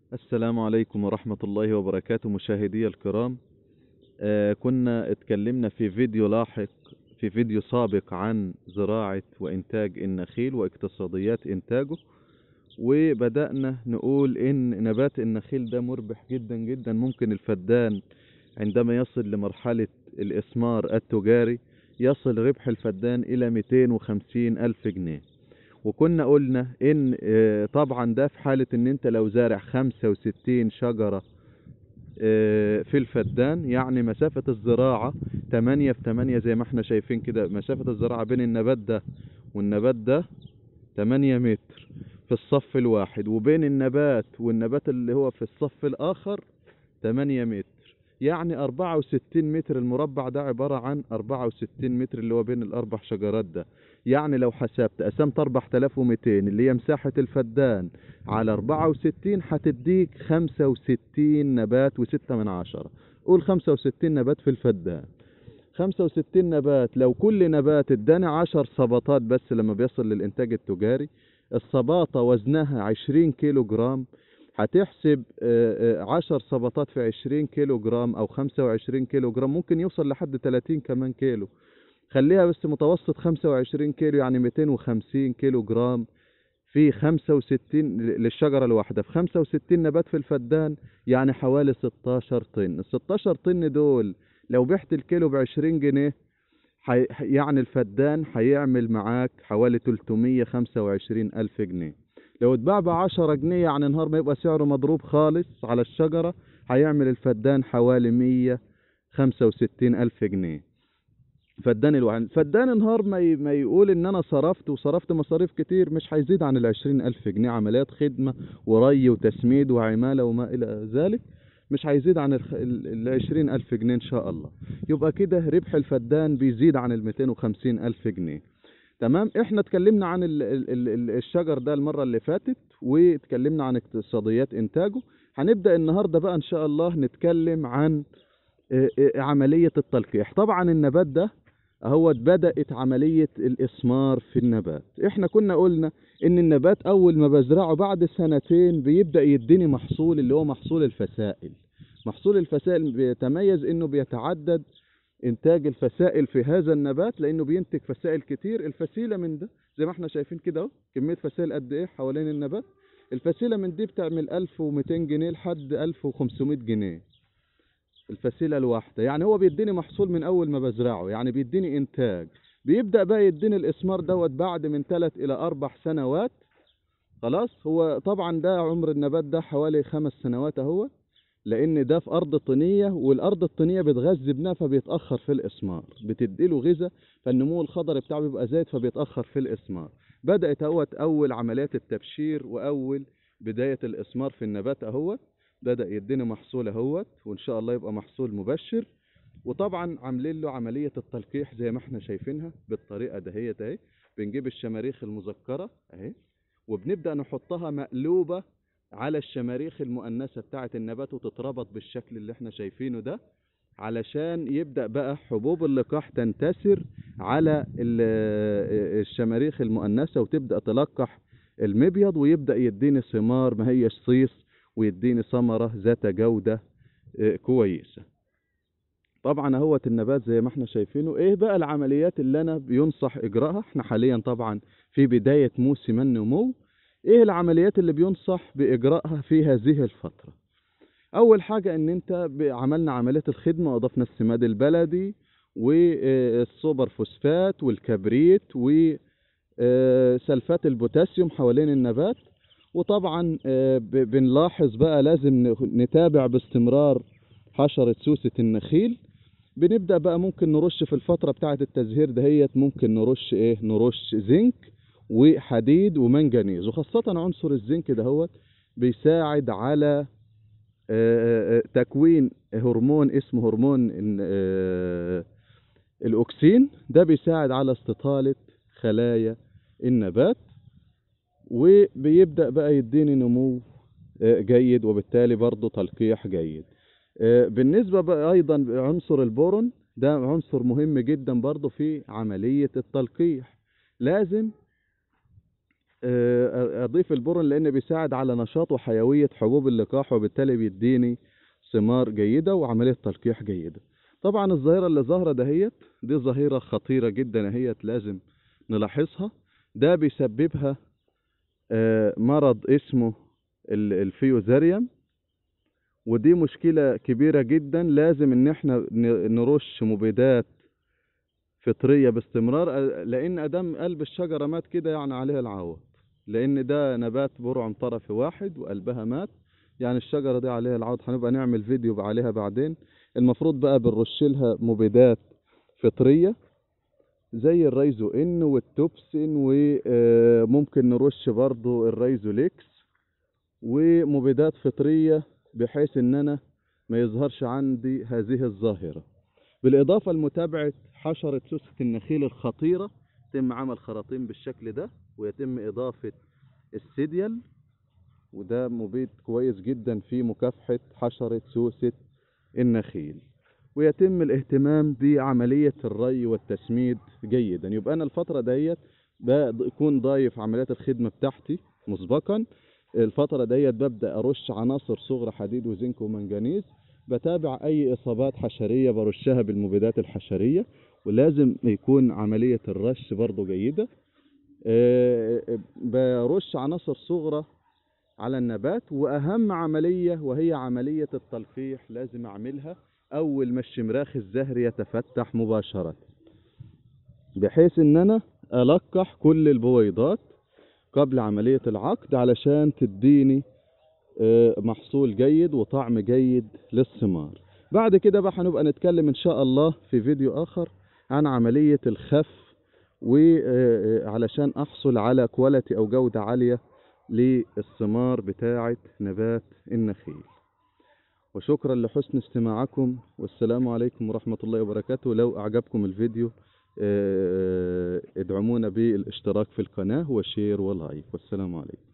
السلام عليكم ورحمة الله وبركاته مشاهدي الكرام آه كنا اتكلمنا في فيديو لاحق في فيديو سابق عن زراعة وإنتاج النخيل واقتصاديات إنتاجه وبدأنا نقول إن نبات النخيل ده مربح جدا جدا ممكن الفدان عندما يصل لمرحلة الإثمار التجاري يصل ربح الفدان إلى 250 ألف جنيه وكنا قلنا ان آه، طبعا ده في حالة ان انت لو زارع 65 شجرة آه، في الفدان يعني مسافة الزراعة 8 في 8 زي ما احنا شايفين كده مسافة الزراعة بين النبات ده والنبات ده 8 متر في الصف الواحد وبين النبات والنبات اللي هو في الصف الآخر 8 متر يعني 64 متر المربع ده عبارة عن 64 متر اللي هو بين الأربع شجرات ده يعني لو حسبت قسمت 4200 اللي هي مساحة الفدان على 64 هتديك 65 نبات وستة من عشرة قول 65 نبات في الفدان 65 نبات لو كل نبات اداني 10 صباطات بس لما بيصل للإنتاج التجاري الصباطة وزنها 20 كيلو جرام هتحسب آه، آه، 10 صباطات في 20 كيلو جرام أو 25 كيلو جرام ممكن يوصل لحد 30 كمان كيلو خليها بس متوسط 25 كيلو يعني 250 كيلو جرام في 65 للشجرة الواحدة في 65 نبات في الفدان يعني حوالي 16 طن ال 16 طن دول لو بعت الكيلو ب 20 جنيه حي... يعني الفدان هيعمل معاك حوالي 325 ألف جنيه لو اتباع ب 10 جنيه يعني نهار ما يبقى سعره مضروب خالص على الشجرة هيعمل الفدان حوالي 165 ألف جنيه فدان الواحد فدان نهار ما ي- ما يقول ان انا صرفت وصرفت مصاريف كتير مش هيزيد عن العشرين الف جنيه عمليات خدمة وري وتسميد وعمالة وما الى ذلك مش هيزيد عن الخ- ال- العشرين الف جنيه ان شاء الله يبقى كده ربح الفدان بيزيد عن الميتين وخمسين الف جنيه تمام احنا اتكلمنا عن ال ال ال ال- الشجر ده المرة اللي فاتت واتكلمنا عن اقتصاديات انتاجه هنبدأ النهاردة بقى ان شاء الله نتكلم عن اه، اه، عملية التلقيح طبعا النبات ده اهوت بدأت عملية الإثمار في النبات احنا كنا قلنا ان النبات اول ما بزرعه بعد سنتين بيبدأ يديني محصول اللي هو محصول الفسائل محصول الفسائل بيتميز انه بيتعدد انتاج الفسائل في هذا النبات لانه بينتج فسائل كتير الفسيلة من ده زي ما احنا شايفين كده اهو كمية فسائل قد ايه حوالين النبات الفسيلة من دي بتعمل 1200 جنيه لحد 1500 جنيه الفسيلة الواحدة يعني هو بيديني محصول من أول ما بزرعه يعني بيديني إنتاج بيبدأ بقى يديني الإثمار دوت بعد من ثلاث إلى أربع سنوات خلاص هو طبعا ده عمر النبات ده حوالي خمس سنوات أهو لأن ده في أرض طينية والأرض الطينية بتغذي ابنها فبيتأخر في الإثمار بتديله غذاء فالنمو الخضري بتاعه بيبقى زايد فبيتأخر في الإثمار بدأت أهوت أول عمليات التبشير وأول بداية الإثمار في النبات أهوت بدأ يديني محصول اهوت وان شاء الله يبقى محصول مبشر وطبعا عاملين له عملية التلقيح زي ما احنا شايفينها بالطريقة دهيت اهي بنجيب الشماريخ المذكرة اهي وبنبدأ نحطها مقلوبة على الشماريخ المؤنثة بتاعة النبات وتتربط بالشكل اللي احنا شايفينه ده علشان يبدأ بقى حبوب اللقاح تنتشر على ال- الشماريخ المؤنثة وتبدأ تلقح المبيض ويبدأ يديني ثمار ما هيش صيص ويديني ثمرة ذات جودة آه، كويسة طبعا اهوت النبات زي ما احنا شايفينه ايه بقى العمليات اللي انا بينصح اجراءها احنا حاليا طبعا في بداية موسم النمو ايه العمليات اللي بينصح باجراءها في هذه الفترة اول حاجة ان انت ب- عملنا عملية الخدمة واضفنا السماد البلدي والسوبر فوسفات والكبريت وسلفات البوتاسيوم حوالين النبات وطبعا آه، ب- بنلاحظ بقى لازم ن- نتابع باستمرار حشرة سوسة النخيل بنبدأ بقى ممكن نرش في الفترة بتاعة التزهير دهيت ممكن نرش ايه نرش زنك وحديد ومنجنيز وخاصة عنصر الزنك دهوت بيساعد على آه، آه، تكوين هرمون اسمه هرمون ال- آه، الأكسين ده بيساعد على استطالة خلايا النبات وبيبدأ بقى يديني نمو آه، جيد وبالتالي برضه تلقيح جيد آه، بالنسبة بقى أيضا عنصر البورون ده عنصر مهم جدا برضه في عملية التلقيح لازم آه، اضيف البورون لان بيساعد على نشاط وحيوية حبوب اللقاح وبالتالي بيديني ثمار جيدة وعملية تلقيح جيدة طبعا الظاهرة اللي ظاهرة دهيت دي ظاهرة خطيرة جدا اهيت لازم نلاحظها ده بيسببها آه، مرض اسمه ال- الفيوزاريوم ودي مشكلة كبيرة جدا لازم ان احنا ن- نرش مبيدات فطرية باستمرار أ- لان ادام قلب الشجرة مات كده يعني عليها العوض لان ده نبات برعم طرفي واحد وقلبها مات يعني الشجرة دي عليها العوض هنبقى نعمل فيديو عليها بعدين المفروض بقى بنرش لها مبيدات فطرية زي الريزو ان والتوبسين وممكن نرش برضو الريزوليكس ومبيدات فطرية بحيث ان انا ما يظهرش عندي هذه الظاهرة بالاضافة لمتابعة حشرة سوسة النخيل الخطيرة يتم عمل خراطيم بالشكل ده ويتم اضافة السيديال وده مبيد كويس جدا في مكافحة حشرة سوسة النخيل ويتم الاهتمام بعملية الري والتسميد جيدا يبقى أنا الفترة ديت بكون ضايف عمليات الخدمة بتاعتي مسبقا الفترة ديت ببدأ أرش عناصر صغرى حديد وزنك ومنجنيز بتابع أي إصابات حشرية برشها بالمبيدات الحشرية ولازم يكون عملية الرش برضو جيدة آه، برش عناصر صغرى على النبات وأهم عملية وهي عملية التلقيح لازم أعملها أول ما الشمراخ الزهري يتفتح مباشرة بحيث إن أنا ألقح كل البويضات قبل عملية العقد علشان تديني آه، محصول جيد وطعم جيد للثمار بعد كده بقى هنبقى نتكلم إن شاء الله في فيديو آخر عن عملية الخف وعلشان أحصل على كواليتي أو جودة عالية للثمار بتاعة نبات النخيل وشكرا لحسن استماعكم والسلام عليكم ورحمة الله وبركاته لو أعجبكم الفيديو آه، ادعمونا بالاشتراك في القناة وشير ولايك والسلام عليكم